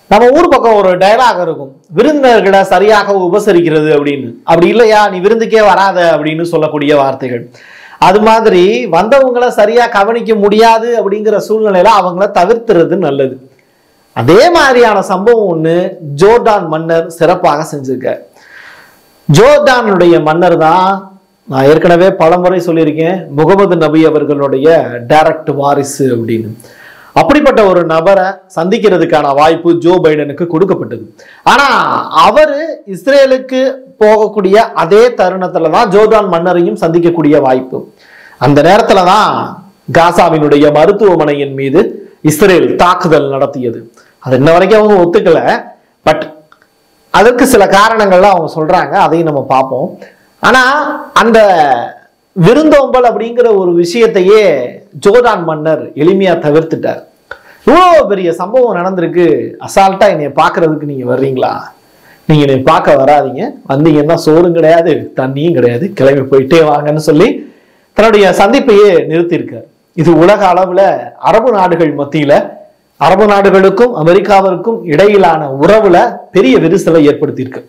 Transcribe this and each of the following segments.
நம்ம ஊர் பக்கம் ஒரு டயலாக் இருக்கும் விருந்தினர்களை சரியாக உபசரிக்கிறது அப்படின்னு அப்படி இல்லையா நீ விருந்துக்கே வராத அப்படின்னு சொல்லக்கூடிய வார்த்தைகள் அது மாதிரி வந்தவங்களை சரியா கவனிக்க முடியாது அப்படிங்கிற சூழ்நிலையில அவங்கள தவிர்த்துறது நல்லது அதே மாதிரியான சம்பவம் ஒண்ணு ஜோர்டான் மன்னர் சிறப்பாக செஞ்சிருக்கார் ஜோர்டானுடைய மன்னர் தான் நான் ஏற்கனவே பலமுறை சொல்லியிருக்கேன் முகமது நபி அவர்களுடைய டைரக்ட் வாரிசு அப்படின்னு அப்படிப்பட்ட ஒரு நபரை சந்திக்கிறதுக்கான வாய்ப்பு ஜோ பைடனுக்கு கொடுக்கப்பட்டது ஆனா அவரு இஸ்ரேலுக்கு போகக்கூடிய அதே தருணத்துல தான் ஜோர்டான் மன்னரையும் சந்திக்கக்கூடிய வாய்ப்பு அந்த நேரத்துல தான் காசாவினுடைய மருத்துவமனையின் மீது இஸ்ரேல் தாக்குதல் நடத்தியது அது இன்ன வரைக்கும் அவங்க ஒத்துக்கல பட் அதற்கு சில காரணங்கள்லாம் அவங்க சொல்றாங்க அதையும் நம்ம பார்ப்போம் ஆனா அந்த விருந்தோம்பல் அப்படிங்கிற ஒரு விஷயத்தையே ஜோர்டான் மன்னர் எளிமையா தவிர்த்துட்டார் இவ்வளோ பெரிய சம்பவம் நடந்திருக்கு அசால்ட்டா என்னைய பார்க்கறதுக்கு நீங்க வர்றீங்களா நீங்க என்னை பார்க்க வராதீங்க வந்தீங்கன்னா சோறும் கிடையாது தண்ணியும் கிடையாது கிளம்பி போயிட்டே வாங்கன்னு சொல்லி தன்னுடைய சந்திப்பையே நிறுத்தியிருக்கார் இது உலக அளவுல அரபு நாடுகள் மத்தியில அரபு நாடுகளுக்கும் அமெரிக்காவிற்கும் இடையிலான உறவுல பெரிய விரிசலை ஏற்படுத்தியிருக்கு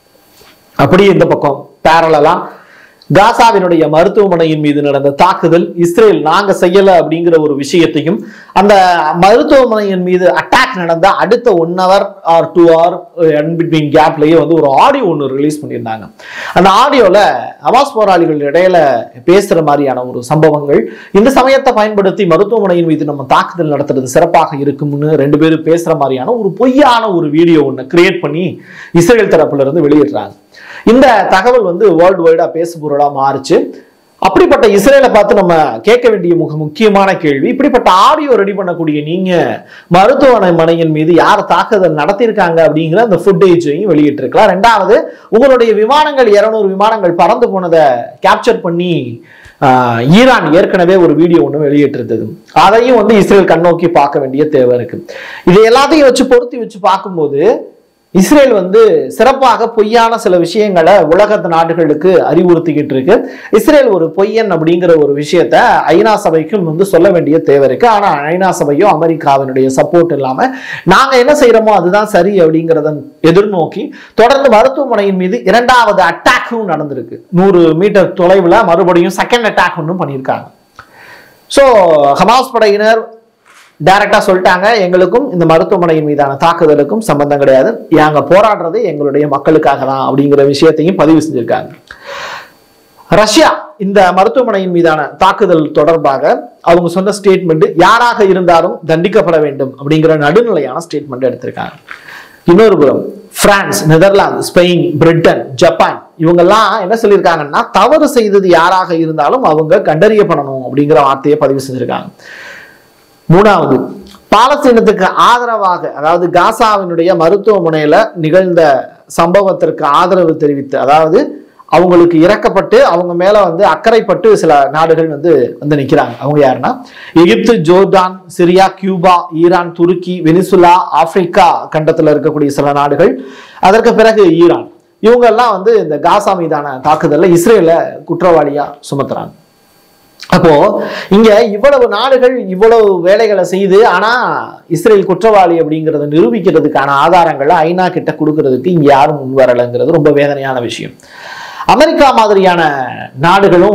அப்படியே இந்த பக்கம் பேரலா காசாவினுடைய மருத்துவமனையின் மீது நடந்த தாக்குதல் இஸ்ரேல் நாங்க செய்யல அப்படிங்கிற ஒரு விஷயத்தையும் அந்த மருத்துவமனையின் மீது அட்டாக் நடந்த அடுத்த one hour or two hour between கேப்லயே வந்து ஒரு ஆடியோ ஒன்று ரிலீஸ் பண்ணியிருந்தாங்க அந்த ஆடியோல ஹமாஸ் போராளிகள் இடையில பேசுற மாதிரியான ஒரு சம்பவங்கள் இந்த சமயத்தை பயன்படுத்தி மருத்துவமனையின் மீது நம்ம தாக்குதல் நடத்துறது சிறப்பாக இருக்கும்னு ரெண்டு பேரும் பேசுற மாதிரியான ஒரு பொய்யான ஒரு வீடியோ ஒன்று கிரியேட் பண்ணி இஸ்ரேல் தரப்புல இருந்து வெளியிடுறாங்க இந்த தகவல் வந்து வேர்ல்டு வைடா பேசு பொருளா மாறுச்சு அப்படிப்பட்ட இஸ்ரேலை பார்த்து நம்ம கேட்க வேண்டிய மிக முக்கியமான கேள்வி இப்படிப்பட்ட ஆடியோ ரெடி பண்ணக்கூடிய நீங்க மருத்துவமனையின் மீது யார் தாக்குதல் நடத்தியிருக்காங்க அப்படிங்கிற அந்த ஃபுட்டேஜையும் வெளியிட்டிருக்கலாம் ரெண்டாவது உங்களுடைய விமானங்கள் இருநூறு விமானங்கள் பறந்து போனதை கேப்சர் பண்ணி ஆஹ், ஈரான் ஏற்கனவே ஒரு வீடியோ ஒன்று வெளியிட்டிருந்தது அதையும் வந்து இஸ்ரேல் கண்ணோக்கி பார்க்க வேண்டிய தேவை இருக்கு இது எல்லாத்தையும் வச்சு பொருத்தி வச்சு பார்க்கும்போது இஸ்ரேல் வந்து சிறப்பாக பொய்யான சில விஷயங்களை உலகத்து நாடுகளுக்கு அறிவுறுத்திக்கிட்டு இருக்கு இஸ்ரேல் ஒரு பொய்யன் அப்படிங்கிற ஒரு விஷயத்த ஐநா சபைக்கும் வந்து சொல்ல வேண்டிய தேவை இருக்கு ஆனா ஐநா சபையோ அமெரிக்காவினுடைய சப்போர்ட் இல்லாம நாங்க என்ன செய்யறோமோ அதுதான் சரி அப்படிங்கிறத எதிர்நோக்கி தொடர்ந்து மருத்துவமனையின் மீது இரண்டாவது அட்டாக்கும் நடந்திருக்கு நூறு மீட்டர் தொலைவுல மறுபடியும் செகண்ட் அட்டாக் ஒன்றும் பண்ணியிருக்காங்க ஸோ ஹமாஸ் படையினர் டைரக்டா சொல்லிட்டாங்க எங்களுக்கும் இந்த மருத்துவமனையின் மீதான தாக்குதலுக்கும் சம்பந்தம் கிடையாது நாங்க போராடுறது எங்களுடைய மக்களுக்காக தான் அப்படிங்கிற விஷயத்தையும் பதிவு செஞ்சிருக்காங்க ரஷ்யா இந்த மருத்துவமனையின் மீதான தாக்குதல் தொடர்பாக அவங்க சொன்ன ஸ்டேட்மெண்ட் யாராக இருந்தாலும் தண்டிக்கப்பட வேண்டும் அப்படிங்கிற நடுநிலையான ஸ்டேட்மெண்ட் எடுத்திருக்காங்க இன்னொரு புறம் France Netherlands Spain Britain Japan இவங்கெல்லாம் என்ன சொல்லியிருக்காங்கன்னா தவறு செய்தது யாராக இருந்தாலும் அவங்க கண்டறியப்படணும் அப்படிங்கிற வார்த்தையை பதிவு செஞ்சிருக்காங்க மூணாவது பாலஸ்தீனத்துக்கு ஆதரவாக அதாவது காசாவினுடைய மருத்துவமனையில நிகழ்ந்த சம்பவத்திற்கு ஆதரவு தெரிவித்து அதாவது அவங்களுக்கு இறக்கப்பட்டு அவங்க மேல வந்து அக்கறைப்பட்டு சில நாடுகள் வந்து வந்து நிக்கிறாங்க அவங்க யாருன்னா Egypt Jordan Syria Cuba Iran Turkey Venezuela Africa கண்டத்துல இருக்கக்கூடிய சில நாடுகள் அதற்கு பிறகு ஈரான் இவங்க எல்லாம் வந்து இந்த காசா மீதான தாக்குதல்ல இஸ்ரேல குற்றவாளியா சுமத்துறாங்க அப்போ இங்க இவ்வளவு நாடுகள் இவ்வளவு வேலைகளை செய்து ஆனா இஸ்ரேல் குற்றவாளி அப்படிங்கறத நிரூபிக்கிறதுக்கான ஆதாரங்களை ஐநா கிட்ட கொடுக்கறதுக்கு இங்க யாரும் முன் வரலைங்கிறது ரொம்ப வேதனையான விஷயம் அமெரிக்கா மாதிரியான நாடுகளும்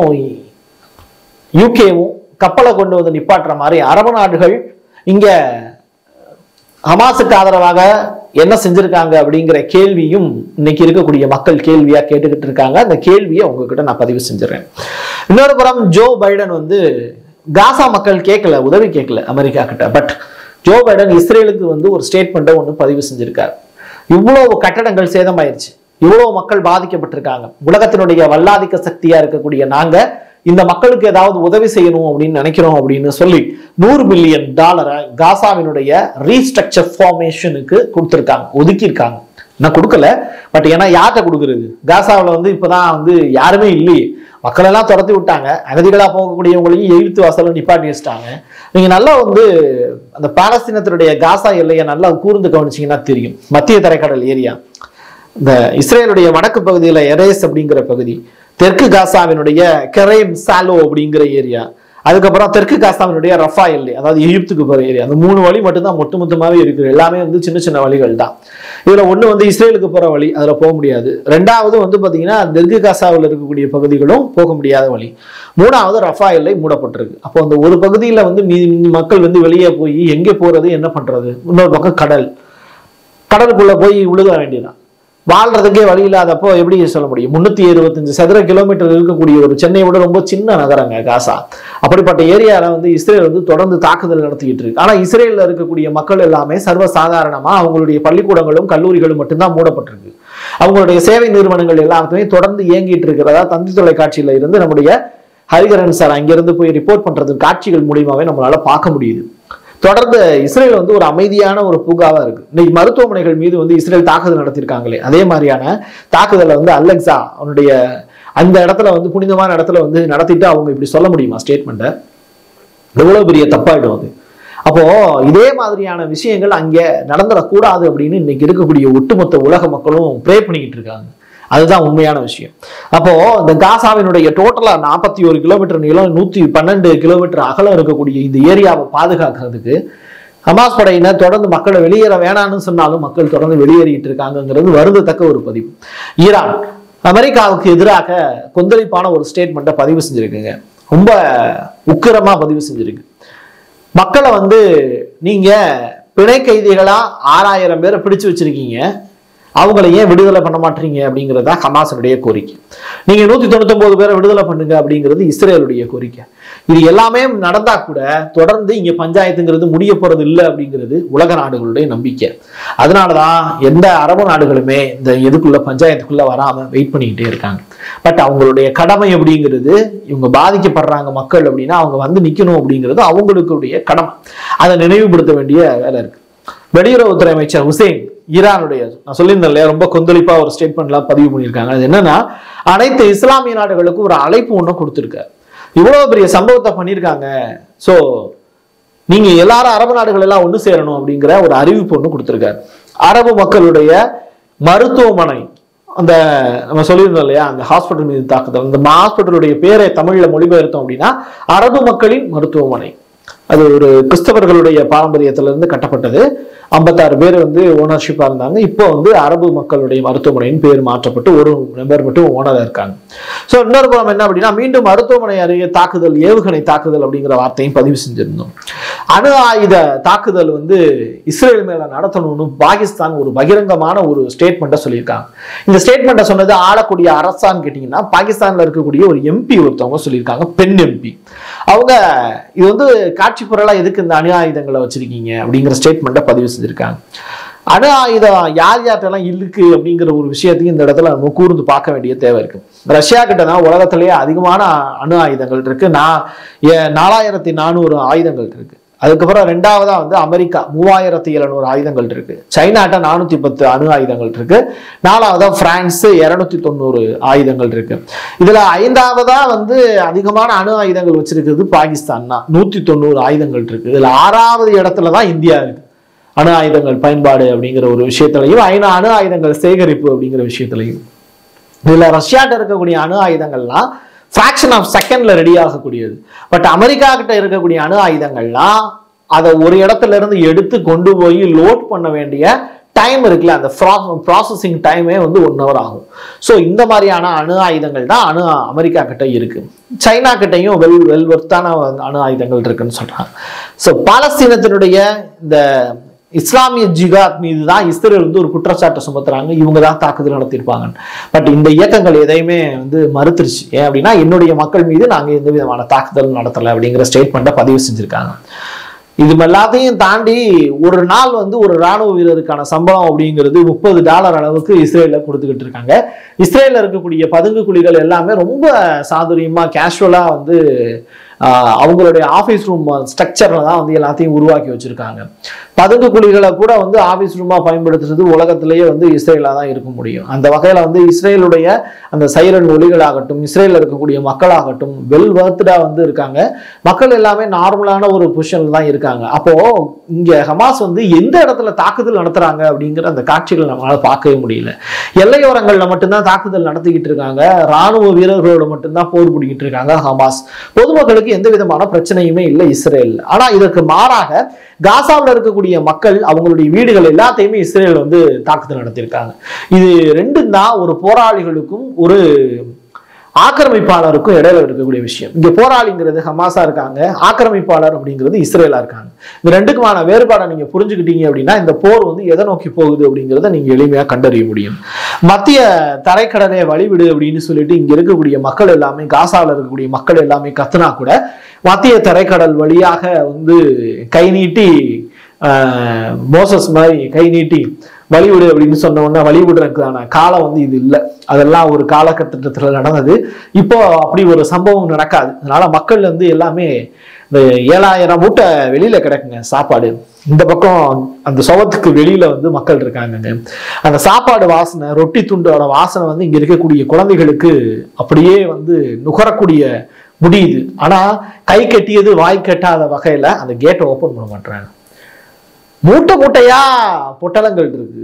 யூகேவும் கப்பலை கொண்டு வந்து நிப்பாட்டுற மாதிரி அரபு நாடுகள் இங்க ஹமாஸுக்கு ஆதரவாக என்ன செஞ்சிருக்காங்க அப்படிங்கிற கேள்வியும் இன்னைக்கு இருக்கக்கூடிய மக்கள் கேள்வியா கேட்டுக்கிட்டு இருக்காங்க அந்த கேள்வியை உங்ககிட்ட நான் பதிவு செஞ்சிடறேன் இன்னொரு புறம் ஜோ பைடன் வந்து காசா மக்கள் கேட்கல உதவி கேட்கல அமெரிக்கா கிட்ட பட் ஜோ பைடன் இஸ்ரேலுக்கு வந்து ஒரு ஸ்டேட்மெண்ட்டை ஒன்று பதிவு செஞ்சிருக்கார் இவ்வளவு கட்டடங்கள் சேதமாயிருச்சு இவ்வளவு மக்கள் பாதிக்கப்பட்டிருக்காங்க உலகத்தினுடைய வல்லாதிக்க சக்தியா இருக்கக்கூடிய நாங்க இந்த மக்களுக்கு ஏதாவது உதவி செய்யணும் அப்படின்னு நினைக்கிறோம் அப்படின்னு சொல்லி நூறு பில்லியன் டாலரை காசாவினுடைய ரீஸ்ட்ரக்சர் ஃபார்மேஷனுக்கு கொடுத்துருக்காங்க ஒதுக்கியிருக்காங்க நான் கொடுக்கல பட் ஏன்னா யார்கிட்ட கொடுக்குறது காசாவில் வந்து இப்போதான் வந்து யாருமே இல்லையே மக்களெல்லாம் துரத்தி விட்டாங்க அகதிகளாக போகக்கூடியவங்களையும் எயித்து வாசலும் நிப்பாட்டி வச்சிட்டாங்க நீங்கள் நல்லா வந்து அந்த பாலஸ்தீனத்தினுடைய காசா எல்லையை நல்லா கூர்ந்து கவனிச்சீங்கன்னா தெரியும் மத்திய தரைக்கடல் ஏரியா இந்த இஸ்ரேலுடைய வடக்கு பகுதியில் எரேஸ் அப்படிங்கிற பகுதி தெற்கு காசாவினுடைய கெரேம் சாலோ அப்படிங்கிற ஏரியா அதுக்கப்புறம் தெற்கு காஸ்தாவினுடைய ரஃபா எல்லை அதாவது எகிப்துக்கு போகிற ஏரியா அந்த மூணு வழி மட்டும்தான் ஒட்டுமொத்தமாகவே இருக்குது எல்லாமே வந்து சின்ன சின்ன வழிகள் தான் இதில் ஒன்று வந்து இஸ்ரேலுக்கு போகிற வழி அதில் போக முடியாது ரெண்டாவது வந்து பார்த்தீங்கன்னா தெற்கு காசாவில் இருக்கக்கூடிய பகுதிகளும் போக முடியாத வழி மூணாவது ரஃபா எல்லை மூடப்பட்டிருக்கு அப்போ அந்த ஒரு பகுதியில் வந்து மீ மீ- மக்கள் வந்து வெளியே போய் எங்கே போகிறது என்ன பண்ணுறது இன்னொரு பக்கம் கடல் கடலுக்குள்ள போய் விழுக வேண்டியதான் வாழ்றதுக்கே வழி இல்லாதப்போ எப்படி சொல்ல முடியும் முன்னூத்தி இருபத்தஞ்சு சதுர கிலோமீட்டர் இருக்கக்கூடிய ஒரு சென்னையை விட ரொம்ப சின்ன நகரங்க காசா அப்படிப்பட்ட ஏரியால வந்து இஸ்ரேல் வந்து தொடர்ந்து தாக்குதல் நடத்திக்கிட்டு இருக்கு ஆனா இஸ்ரேல்ல இருக்கக்கூடிய மக்கள் எல்லாமே சர்வ சாதாரணமா அவங்களுடைய பள்ளிக்கூடங்களும் கல்லூரிகளும் மட்டும்தான் மூடப்பட்டிருக்கு அவங்களுடைய சேவை நிறுவனங்கள் எல்லாத்துமே தொடர்ந்து இயங்கிட்டு இருக்கிறதா தந்தி தொலைக்காட்சியில இருந்து நம்முடைய ஹரிகரன் சார் அங்கிருந்து போய் ரிப்போர்ட் பண்றது காட்சிகள் மூலியமாவே நம்மளால பார்க்க முடியுது தொடர்ந்து இஸ்ரேல் வந்து ஒரு அமைதியான ஒரு பூங்காவா இருக்கு இன்னைக்கு மருத்துவமனைகள் மீது வந்து இஸ்ரேல் தாக்குதல் நடத்தியிருக்காங்களே அதே மாதிரியான தாக்குதலை வந்து அலெக்சா அவனுடைய அந்த இடத்துல வந்து புனிதமான இடத்துல வந்து நடத்திட்டு அவங்க இப்படி சொல்ல முடியுமா ஸ்டேட்மெண்ட்டை எவ்வளவு பெரிய தப்பாயிடும் அது அப்போ இதே மாதிரியான விஷயங்கள் அங்கே நடந்துடக்கூடாது அப்படின்னு இன்னைக்கு இருக்கக்கூடிய ஒட்டுமொத்த உலக மக்களும் ப்ரே பண்ணிக்கிட்டு இருக்காங்க அதுதான் உண்மையான விஷயம் அப்போ இந்த காசாவினுடைய டோட்டலா நாற்பத்தி ஒரு கிலோமீட்டர் நீளம் நூத்தி பன்னெண்டு கிலோமீட்டர் அகலம் இருக்கக்கூடிய இந்த ஏரியாவை பாதுகாக்கிறதுக்கு ஹமாஸ் படையினர் தொடர்ந்து மக்களை வெளியேற வேணாம்னு சொன்னாலும் மக்கள் தொடர்ந்து வெளியேறிட்டு இருக்காங்கங்கிறது வருந்தத்தக்க ஒரு பதிவு ஈரான் அமெரிக்காவுக்கு எதிராக கொந்தளிப்பான ஒரு ஸ்டேட்மெண்ட்டை பதிவு செஞ்சிருக்குங்க ரொம்ப உக்கிரமா பதிவு செஞ்சிருக்கு மக்களை வந்து நீங்க பிணை கைதிகளா ஆறாயிரம் பேரை பிடிச்சு வச்சிருக்கீங்க அவங்கள ஏன் விடுதலை பண்ண மாட்டீங்க அப்படிங்கிறது தான் ஹமாஸனுடைய கோரிக்கை நீங்க நூத்தி தொண்ணூத்தொன்பது பேரை விடுதலை பண்ணுங்க அப்படிங்கிறது இஸ்ரேலுடைய கோரிக்கை இது எல்லாமே நடந்தா கூட தொடர்ந்து இங்க பஞ்சாயத்துங்கிறது முடிய போறது இல்லை அப்படிங்கிறது உலக நாடுகளுடைய நம்பிக்கை அதனாலதான் எந்த அரபு நாடுகளுமே இந்த இதுக்குள்ள பஞ்சாயத்துக்குள்ள வராம வெயிட் பண்ணிக்கிட்டே இருக்காங்க பட் அவங்களுடைய கடமை அப்படிங்கிறது இவங்க பாதிக்கப்படுறாங்க மக்கள் அப்படின்னா அவங்க வந்து நிக்கணும் அப்படிங்கிறது அவங்களுக்குடைய கடமை அதை நினைவுபடுத்த வேண்டிய வேலை இருக்கு வெளியுறவுத்துறை அமைச்சர் ஹுசேன் ஈரானுடைய நான் சொல்லியிருந்தேன் இல்லையா ரொம்ப கொந்தளிப்பா ஒரு ஸ்டேட்மெண்ட்லாம் பதிவு பண்ணியிருக்காங்க அது என்னன்னா அனைத்து இஸ்லாமிய நாடுகளுக்கும் ஒரு அழைப்பு ஒன்று கொடுத்துருக்காரு இவ்வளவு பெரிய சம்பவத்தை பண்ணியிருக்காங்க ஸோ நீங்க எல்லாரும் அரபு நாடுகள் எல்லாம் ஒன்று சேரணும் அப்படிங்கிற ஒரு அறிவிப்பு ஒன்று கொடுத்துருக்காரு அரபு மக்களுடைய மருத்துவமனை அந்த நம்ம சொல்லியிருந்தோம் இல்லையா அந்த ஹாஸ்பிட்டல் மீது தாக்குதல் அந்த ஹாஸ்பிட்டலுடைய பேரை தமிழ்ல மொழிபெயர்த்தோம் அப்படின்னா அரபு மக்களின் மருத்துவமனை அது ஒரு கிறிஸ்தவர்களுடைய பாரம்பரியத்திலிருந்து கட்டப்பட்டது ஐம்பத்தாறு பேர் வந்து ஓனர்ஷிப்பா இருந்தாங்க இப்போ வந்து அரபு மக்களுடைய மருத்துவமனையின் பேர் மாற்றப்பட்டு ஒரு நபர் மட்டும் ஓனரா இருக்காங்க ஸோ இன்னொரு புறம் என்ன அப்படின்னா மீண்டும் மருத்துவமனை அருகே தாக்குதல் ஏவுகணை தாக்குதல் அப்படிங்கிற வார்த்தையும் பதிவு செஞ்சிருந்தோம் அணு ஆயுத தாக்குதல் வந்து இஸ்ரேல் மேல நடத்தணும்னு பாகிஸ்தான் ஒரு பகிரங்கமான ஒரு ஸ்டேட்மெண்ட்டை சொல்லியிருக்காங்க இந்த ஸ்டேட்மெண்ட்டை சொன்னது ஆளக்கூடிய அரசான்னு கேட்டிங்கன்னா பாகிஸ்தான்ல இருக்கக்கூடிய ஒரு எம்பி ஒருத்தவங்க சொல்லியிருக்காங்க பெண் எம்பி அவங்க இது வந்து காட்சி பொருளா எதுக்கு இந்த அணு ஆயுதங்களை வச்சிருக்கீங்க அப்படிங்கிற ஸ்டேட்மெண்ட்டை பதிவு செஞ்சிருக்காங்க அணு ஆயுதம் யார் யார்கிட்டலாம் இருக்கு அப்படிங்கிற ஒரு விஷயத்தையும் இந்த இடத்துல நம்ம கூர்ந்து பார்க்க வேண்டிய தேவை இருக்கு ரஷ்யா கிட்ட தான் உலகத்திலேயே அதிகமான அணு ஆயுதங்கள் இருக்கு நான் ஏ- நாலாயிரத்தி நானூறு ஆயுதங்கள் இருக்கு அதுக்கப்புறம் ரெண்டாவதா வந்து அமெரிக்கா மூவாயிரத்தி எழுநூறு ஆயுதங்கள் இருக்கு சைனாட்ட நானூத்தி பத்து அணு ஆயுதங்கள் இருக்கு நாலாவதா பிரான்ஸ் இருநூத்தி தொண்ணூறு ஆயுதங்கள் இருக்கு இதுல ஐந்தாவதா வந்து அதிகமான அணு ஆயுதங்கள் வச்சிருக்கிறது பாகிஸ்தான் தான் நூத்தி தொண்ணூறு ஆயுதங்கள் இருக்கு இதுல ஆறாவது இடத்துல தான் இந்தியா இருக்கு அணு ஆயுதங்கள் பயன்பாடு அப்படிங்கிற ஒரு விஷயத்திலையும் ஐநா அணு ஆயுதங்கள் சேகரிப்பு அப்படிங்கிற விஷயத்திலையும் இதுல ரஷ்யாட்ட இருக்கக்கூடிய அணு ஆயுதங்கள்லாம் ஃபிராக்ஷன் ஆஃப் செகண்ட்ல ரெடி ஆகக்கூடியது பட் அமெரிக்கா கிட்ட இருக்கக்கூடிய அணு ஆயுதங்கள்லாம் அதை ஒரு இடத்துல இருந்து எடுத்து கொண்டு போய் லோட் பண்ண வேண்டிய டைம் இருக்குல்ல அந்த ப்ராசஸிங் டைமே வந்து ஒன் ஹவர் ஆகும் ஸோ இந்த மாதிரியான அணு ஆயுதங்கள் தான் அணு அமெரிக்கா கிட்ட இருக்கு சைனா கிட்டயும் வெல் வெல் ஒர்த்தான அணு ஆயுதங்கள் இருக்குன்னு சொல்றாங்க ஸோ பாலஸ்தீனத்தினுடைய இந்த இஸ்லாமிய ஜிகாத் மீது தான் இஸ்ரேல் வந்து ஒரு குற்றச்சாட்டை சுமத்துறாங்க இவங்க தான் தாக்குதல் நடத்தியிருப்பாங்க பட் இந்த இயக்கங்கள் எதையுமே வந்து மறுத்துருச்சு ஏன் அப்படின்னா என்னுடைய மக்கள் மீது நாங்க எந்த விதமான தாக்குதல் நடத்தலை அப்படிங்கிற ஸ்டேட்மெண்ட்டை பதிவு செஞ்சிருக்காங்க இது எல்லாத்தையும் தாண்டி ஒரு நாள் வந்து ஒரு ராணுவ வீரருக்கான சம்பளம் அப்படிங்கிறது முப்பது டாலர் அளவுக்கு இஸ்ரேலில் கொடுத்துக்கிட்டு இருக்காங்க இஸ்ரேலில் இருக்கக்கூடிய பதுங்கு குழிகள் எல்லாமே ரொம்ப சாதுரியமா கேஷுவலா வந்து ஆஹ், அவங்களுடைய ஆஃபீஸ் ரூம் ஸ்ட்ரக்சர்ல தான் வந்து எல்லாத்தையும் உருவாக்கி வச்சிருக்காங்க பதுங்கு குழிகளை கூட வந்து ஆஃபீஸ் ரூமா பயன்படுத்துறது உலகத்திலேயே வந்து இஸ்ரேலா தான் இருக்க முடியும் அந்த வகையில வந்து இஸ்ரேலுடைய அந்த சைரன் ஒலிகளாகட்டும் இஸ்ரேலில் இருக்கக்கூடிய மக்களாகட்டும் வெல் வர்த்தடா வந்து இருக்காங்க மக்கள் எல்லாமே நார்மலான ஒரு பொசிஷன்ல தான் இருக்காங்க அப்போ இங்க ஹமாஸ் வந்து எந்த இடத்துல தாக்குதல் நடத்துறாங்க அப்படிங்கிற அந்த காட்சிகளை நம்மளால பார்க்கவே முடியல எல்லையோரங்கள்ல மட்டும்தான் தாக்குதல் நடத்திக்கிட்டு இருக்காங்க ராணுவ வீரர்களோட மட்டும்தான் போர் பிடிக்கிட்டு இருக்காங்க ஹமாஸ் பொதுமக்களுக்கு வரைக்கும் எந்த விதமான பிரச்சனையுமே இல்லை இஸ்ரேல் ஆனா இதற்கு மாறாக காசாவில் இருக்கக்கூடிய மக்கள் அவங்களுடைய வீடுகள் எல்லாத்தையுமே இஸ்ரேல் வந்து தாக்குதல் நடத்தியிருக்காங்க இது ரெண்டும் தான் ஒரு போராளிகளுக்கும் ஒரு ஆக்கிரமிப்பாளருக்கும் இடையில இருக்கக்கூடிய விஷயம் இங்க போராளிங்கிறது ஹமாஸா இருக்காங்க ஆக்கிரமிப்பாளர் அப்படிங்கிறது இஸ்ரேலா இருக்காங்க இந்த ரெண்டுக்குமான வேறுபாடை நீங்க புரிஞ்சுக்கிட்டீங்க அப்படின்னா இந்த போர் வந்து எதை நோக்கி போகுது அப்படிங்கிறத நீங்க எளிமையா கண்டறிய முடியும் மத்திய தரைக்கடலை வழிவிடு அப்படின்னு சொல்லிட்டு இங்க இருக்கக்கூடிய மக்கள் எல்லாமே காசாவில் இருக்கக்கூடிய மக்கள் எல்லாமே கத்துனா கூட மத்திய தரைக்கடல் வழியாக வந்து கை நீட்டி ஆஹ், மோசஸ் மாதிரி கை நீட்டி வழிவிடு அப்படின்னு சொன்ன உடனே வழிவிடுறதுக்கான காலம் வந்து இது இல்லை அதெல்லாம் ஒரு காலகட்டத்தில் நடந்தது இப்போ அப்படி ஒரு சம்பவம் நடக்காது அதனால மக்கள் வந்து எல்லாமே இந்த ஏழாயிரம் மூட்டை வெளியில கிடக்குங்க சாப்பாடு இந்த பக்கம் அந்த சுவத்துக்கு வெளியில வந்து மக்கள் இருக்காங்கங்க அந்த சாப்பாடு வாசனை ரொட்டி துண்டோட வாசனை வந்து இங்க இருக்கக்கூடிய குழந்தைகளுக்கு அப்படியே வந்து நுகரக்கூடிய முடியுது ஆனா கை கட்டியது வாய் கட்டாத வகையில அந்த கேட்டை ஓபன் பண்ண மாட்டாங்க மூட்டை மூட்டையா பொட்டலங்கள் இருக்கு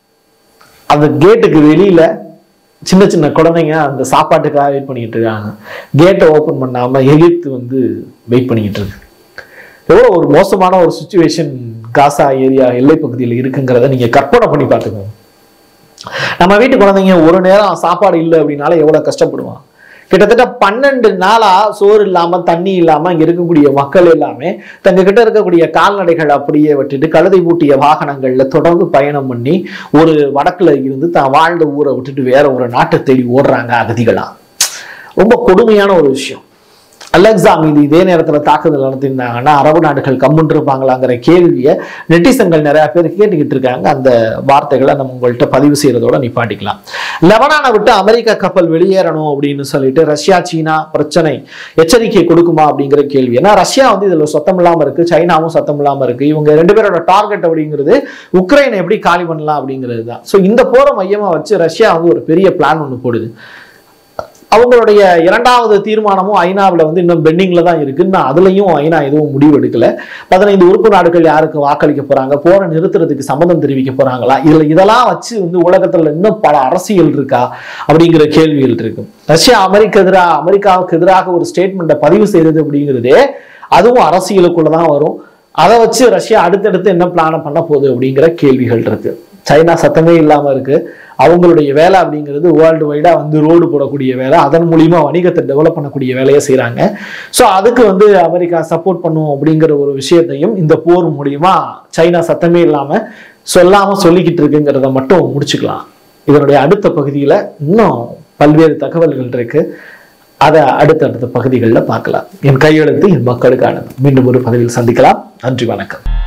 அந்த கேட்டுக்கு வெளியில சின்ன சின்ன குழந்தைங்க அந்த சாப்பாட்டுக்காக வெயிட் பண்ணிட்டு இருக்காங்க கேட்டை ஓபன் பண்ணாம எகிப்து வந்து வெயிட் பண்ணிக்கிட்டு இருக்கு எவ்வளோ ஒரு மோசமான ஒரு சுச்சுவேஷன் காசா ஏரியா எல்லை பகுதியில் இருக்குங்கிறத நீங்க கற்பனை பண்ணி பார்த்துக்கோங்க நம்ம வீட்டு குழந்தைங்க ஒரு நேரம் சாப்பாடு இல்லை அப்படின்னால எவ்வளவு கஷ்டப்படுவான் கிட்டத்தட்ட பன்னெண்டு நாளா சோறு இல்லாம தண்ணி இல்லாம இங்க இருக்கக்கூடிய மக்கள் எல்லாமே தங்க கிட்ட இருக்கக்கூடிய கால்நடைகள் அப்படியே விட்டுட்டு கழுதை பூட்டிய வாகனங்கள்ல தொடர்ந்து பயணம் பண்ணி ஒரு வடக்குல இருந்து தான் வாழ்ந்த ஊரை விட்டுட்டு வேற ஒரு நாட்டை தேடி ஓடுறாங்க அகதிகளா ரொம்ப கொடுமையான ஒரு விஷயம் அலெக்சா மீது இதே நேரத்துல தாக்குதல் நடத்தியிருந்தாங்கன்னா அரபு நாடுகள் கம்முன்னு இருப்பாங்களாங்கிற கேள்வியை நெட்டிசன்கள் நிறைய பேர் கேட்டுக்கிட்டு இருக்காங்க அந்த வார்த்தைகளை நம்ம உங்கள்கிட்ட பதிவு செய்யறதோட நிப்பாட்டிக்கலாம் லெபனானை விட்டு அமெரிக்க கப்பல் வெளியேறணும் அப்படின்னு சொல்லிட்டு ரஷ்யா சீனா பிரச்சனை எச்சரிக்கை கொடுக்குமா அப்படிங்கிற கேள்வி ஏன்னா ரஷ்யா வந்து இதுல சத்தம் இல்லாம இருக்கு சைனாவும் சத்தம் இல்லாம இருக்கு இவங்க ரெண்டு பேரோட டார்கெட் அப்படிங்கிறது உக்ரைனை எப்படி காலி பண்ணலாம் அப்படிங்கிறது தான் ஸோ இந்த போரை மையமா வச்சு ரஷ்யா வந்து ஒரு பெரிய பிளான் ஒன்று போடுது அவங்களுடைய இரண்டாவது தீர்மானமும் ஐநாவில் வந்து இன்னும் பெண்டிங்ல தான் இருக்கு இன்னும் அதுலயும் ஐநா எதுவும் முடிவு எடுக்கல பதினைந்து உறுப்பு நாடுகள் யாருக்கு வாக்களிக்க போறாங்க போரை நிறுத்துறதுக்கு சம்மதம் தெரிவிக்க போறாங்களா இதுல இதெல்லாம் வச்சு வந்து உலகத்துல இன்னும் பல அரசியல் இருக்கா அப்படிங்கிற கேள்விகள் இருக்கு ரஷ்யா அமெரிக்க எதிராக அமெரிக்காவுக்கு எதிராக ஒரு ஸ்டேட்மெண்ட்டை பதிவு செய்யறது அப்படிங்கிறதே அதுவும் அரசியலுக்குள்ள தான் வரும் அதை வச்சு ரஷ்யா அடுத்தடுத்து என்ன பிளான பண்ண போகுது அப்படிங்கிற கேள்விகள் இருக்கு சைனா சத்தமே இல்லாம இருக்கு அவங்களுடைய வேலை அப்படிங்கிறது வேர்ல்டு வைடா வந்து ரோடு போடக்கூடிய வேலை அதன் மூலியமா வணிகத்தை டெவலப் பண்ணக்கூடிய வேலையை செய்றாங்க ஸோ அதுக்கு வந்து அமெரிக்கா சப்போர்ட் பண்ணும் அப்படிங்கிற ஒரு விஷயத்தையும் இந்த போர் மூலியமா சைனா சத்தமே இல்லாம சொல்லாம சொல்லிக்கிட்டு இருக்குங்கிறத மட்டும் முடிச்சுக்கலாம் இதனுடைய அடுத்த பகுதியில இன்னும் பல்வேறு தகவல்கள் இருக்கு அதை அடுத்தடுத்த பகுதிகளில் பார்க்கலாம் என் கையெழுத்து என் மக்களுக்கானது மீண்டும் ஒரு பதிவில் சந்திக்கலாம் நன்றி வணக்கம்